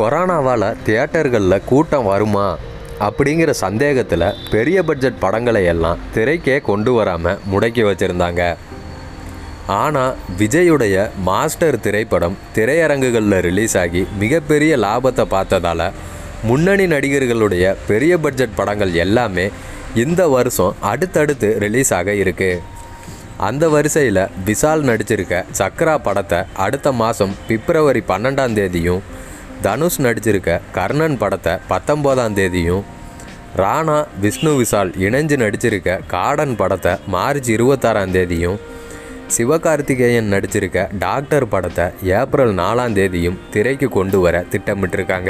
கொரோனாவால் தியேட்டர்களில் கூட்டம் வருமா அப்படிங்கிற சந்தேகத்தில் பெரிய பட்ஜெட் படங்களை எல்லாம் திரைக்கே கொண்டு வராமல் முடக்கி வச்சுருந்தாங்க ஆனால் விஜயுடைய மாஸ்டர் திரைப்படம் திரையரங்குகளில் ரிலீஸ் ஆகி மிகப்பெரிய லாபத்தை பார்த்ததால் முன்னணி நடிகர்களுடைய பெரிய பட்ஜெட் படங்கள் எல்லாமே இந்த வருஷம் அடுத்தடுத்து ரிலீஸ் ஆக இருக்குது அந்த வரிசையில் விஷால் நடிச்சிருக்க சக்ரா படத்தை அடுத்த மாதம் பிப்ரவரி பன்னெண்டாம் தேதியும் தனுஷ் நடிச்சிருக்க கர்ணன் படத்தை பத்தொம்போதாம் தேதியும் ராணா விஷ்ணு விஷால் இணைஞ்சு நடிச்சிருக்க காடன் படத்தை மார்ச் இருபத்தாறாம் தேதியும் சிவகார்த்திகேயன் நடிச்சிருக்க டாக்டர் படத்தை ஏப்ரல் நாலாம் தேதியும் திரைக்கு கொண்டு வர திட்டமிட்டிருக்காங்க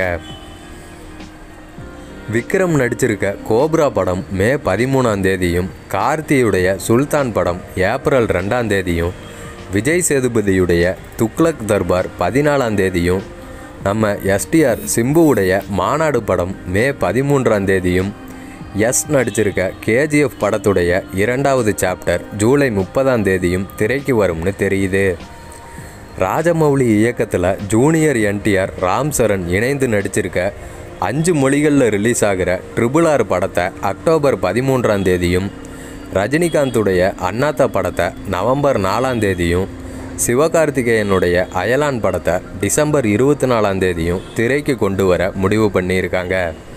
விக்ரம் நடிச்சிருக்க கோப்ரா படம் மே பதிமூணாம் தேதியும் கார்த்தியுடைய சுல்தான் படம் ஏப்ரல் ரெண்டாம் தேதியும் விஜய் சேதுபதியுடைய துக்ளக் தர்பார் பதினாலாம் தேதியும் நம்ம எஸ்டிஆர் சிம்புவுடைய மாநாடு படம் மே பதிமூன்றாம் தேதியும் எஸ் நடிச்சிருக்க கேஜிஎஃப் படத்துடைய இரண்டாவது சாப்டர் ஜூலை முப்பதாம் தேதியும் திரைக்கு வரும்னு தெரியுது ராஜமௌலி இயக்கத்தில் ஜூனியர் என்டிஆர் ராம் சரண் இணைந்து நடிச்சிருக்க அஞ்சு மொழிகளில் ரிலீஸ் ஆகிற ட்ரிபிள் ஆர் படத்தை அக்டோபர் பதிமூன்றாம் தேதியும் ரஜினிகாந்துடைய அண்ணாத்த படத்தை நவம்பர் நாலாம் தேதியும் சிவகார்த்திகேயனுடைய அயலான் படத்தை டிசம்பர் இருபத்தி நாலாம் தேதியும் திரைக்கு கொண்டு வர முடிவு பண்ணியிருக்காங்க